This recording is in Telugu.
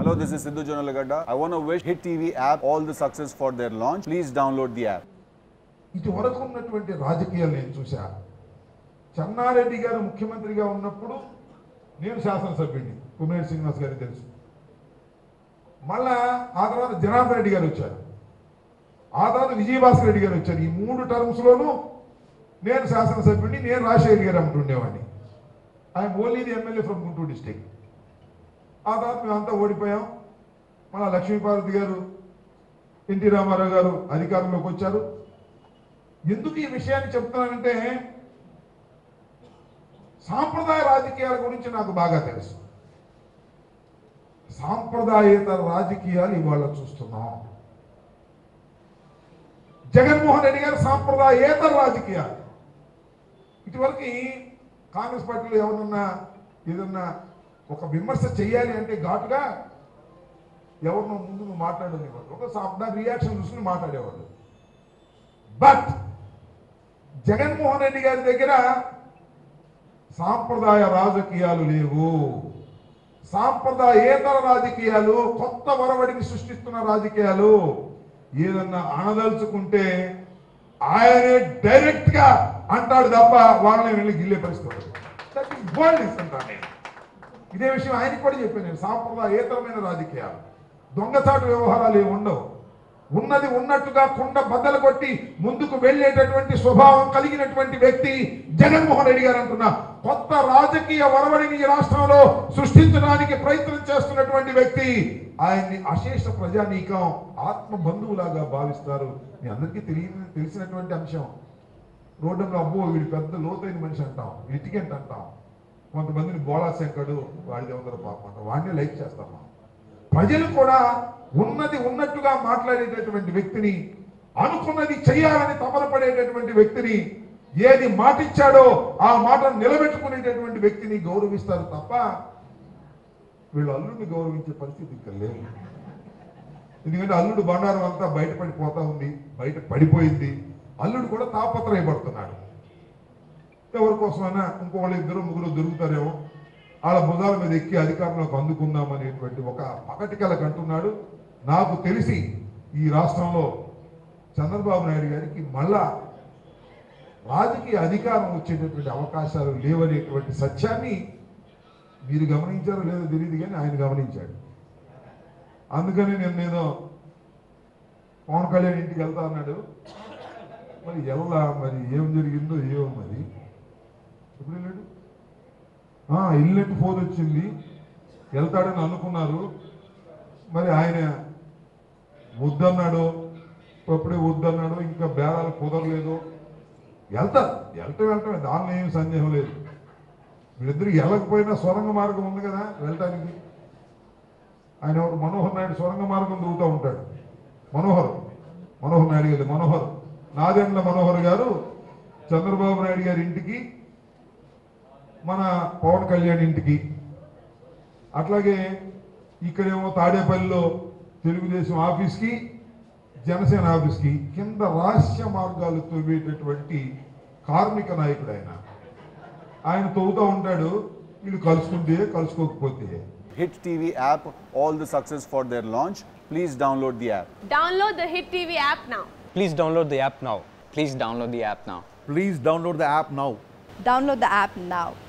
Hello, this is Sidhu Jonalagada. I want to wish Hit TV app all the success for their launch. Please download the app. ఇటు వరకు ఉన్నటువంటి రాజకీయాలు నేను చూశా చెన్నారెడ్డి గారు ముఖ్యమంత్రిగా ఉన్నప్పుడు నేను శాసనసభ్యుడిని కుమేర్ శ్రీనివాస్ గారికి తెలుసు మళ్ళా ఆ తర్వాత జనార్దన్ రెడ్డి గారు వచ్చారు ఆ తర్వాత విజయభాస్కర్ రెడ్డి గారు వచ్చారు ఈ మూడు టర్మ్స్లోనూ నేను శాసనసభ్యుడిని నేను రాజశేఖర్ గారు అమ్ముతుండేవాడిని I'm only the MLA from Guntur district ఆ తర్వాత మేమంతా ఓడిపోయాం మన లక్ష్మీపార్వతి గారు ఎన్టీ రామారావు గారు అధికారంలోకి వచ్చారు ఎందుకు ఈ విషయాన్ని చెప్తున్నానంటే సాంప్రదాయ రాజకీయాల గురించి నాకు బాగా తెలుసు సాంప్రదాయేతర రాజకీయాలు ఇవాళ చూస్తున్నాం జగన్మోహన్ రెడ్డి గారు సాంప్రదాయేతర రాజకీయాలు ఇటువరకు కాంగ్రెస్ పార్టీలో ఎవరన్నా ఏదన్నా ఒక విమర్శ చేయాలి అంటే ఘాటుగా ఎవరినో ముందు నువ్వు మాట్లాడనివ్వరు ఒక సాంప్రదాయ రియాక్షన్ చూసుకుని మాట్లాడేవాళ్ళు బట్ జగన్మోహన్ రెడ్డి గారి దగ్గర సాంప్రదాయ రాజకీయాలు లేవు సాంప్రదాయేతర రాజకీయాలు కొత్త వరవడిని సృష్టిస్తున్న రాజకీయాలు ఏదన్నా అనదలుచుకుంటే ఆయనే డైరెక్ట్ గా అంటాడు తప్ప వాళ్ళని వెళ్ళి గిల్లే పరిస్థితి ఉండదు. That is boldness అంటాను నేను. ఇదే విషయం ఆయనకి కూడా చెప్పాను నేను సాంప్రదాయేతరమైన రాజకీయాలు దొంగచాటు వ్యవహారాలు ఏమి ఉండవు ఉన్నది ఉన్నట్టుగా కుండ బద్దలు కొట్టి ముందుకు వెళ్ళేటటువంటి స్వభావం కలిగినటువంటి వ్యక్తి జగన్మోహన్ రెడ్డి గారు అంటున్నా కొత్త రాజకీయ వరవడిని ఈ రాష్ట్రంలో సృష్టించడానికి ప్రయత్నం చేస్తున్నటువంటి వ్యక్తి ఆయన్ని అశేష ప్రజానీకం ఆత్మ బంధువులాగా భావిస్తారు మీ అందరికీ తెలియని తెలిసినటువంటి అంశం రోడ్డులో అబ్బో వీడు పెద్ద లోతైన మనిషి అంటాం ఇటికెంట్ అంటాం కొంతమందిని బోళా శంకడు వాడిది వందల పాపం అంటాం వాడిని లైక్ చేస్తాం మనం ప్రజలు కూడా ఉన్నది ఉన్నట్టుగా మాట్లాడేటటువంటి వ్యక్తిని అనుకున్నది చేయాలని తపనపడేటటువంటి వ్యక్తిని ఏది మాటిచ్చాడో ఆ మాటను నిలబెట్టుకునేటటువంటి వ్యక్తిని గౌరవిస్తారు తప్ప వీళ్ళు అల్లుడిని గౌరవించే పరిస్థితి ఇక్కడ లేదు ఎందుకంటే అల్లుడు బండారం అంతా బయటపడిపోతా ఉంది బయట పడిపోయింది అల్లుడు కూడా తాపత్రయపడుతున్నాడు ఎవరి కోసమైనా ఇంకో వాళ్ళు ఇద్దరు ముగ్గురు దొరుకుతారేమో వాళ్ళ భుజాల మీద ఎక్కి అధికారంలోకి అందుకుందాం అనేటువంటి ఒక పకటికలకు అంటున్నాడు నాకు తెలిసి ఈ రాష్ట్రంలో చంద్రబాబు నాయుడు గారికి మళ్ళా రాజకీయ అధికారం వచ్చేటటువంటి అవకాశాలు లేవనేటువంటి సత్యాన్ని మీరు గమనించారో లేదో తెలియదు కానీ ఆయన గమనించాడు అందుకని నేను నేను పవన్ కళ్యాణ్ ఇంటికి వెళ్తా అన్నాడు మరి ఎలా మరి ఏం జరిగిందో ఏమో మరి ఎప్పుడు వెళ్ళాడు ఆ, ఇల్లంటి ఫోన్ వచ్చింది వెళ్తాడని అనుకున్నారు మరి ఆయన వద్దన్నాడు అప్పుడే వద్దన్నాడు ఇంకా బేరాలు కుదరలేదు వెళ్తారు వెళ్ళటం వెళ్ళటమే దానిలో ఏం సందేహం లేదు వీళ్ళిద్దరు వెళ్ళకపోయినా సొరంగ మార్గం ఉంది కదా వెళ్ళటానికి ఆయన ఎవరు మనోహర్ నాయుడు సొరంగ మార్గం దూగుతూ ఉంటాడు మనోహర్ మనోహర్ నాయుడు గారు మనోహర్ నాదెండ్ల మనోహర్ గారు చంద్రబాబు నాయుడు గారి ఇంటికి మన పవన్ కళ్యాణ్ ఇంటికి అట్లాగే ఇక్కడేమో తాడేపల్లిలో తెలుగుదేశం ఆఫీస్కి జనసేన ఆఫీస్కి కింద రహస్య మార్గాలు తవ్వేటటువంటి కార్మిక నాయకుడు ఆయన ఆయన తవ్వుతూ ఉంటాడు వీళ్ళు కలుసుకుంటే కలుసుకోకపోతే Hit TV app all the success for their launch. Please download the app. Download the Hit TV app now. Please download the app now. Please download the app now. Please download the app now. Download the app now.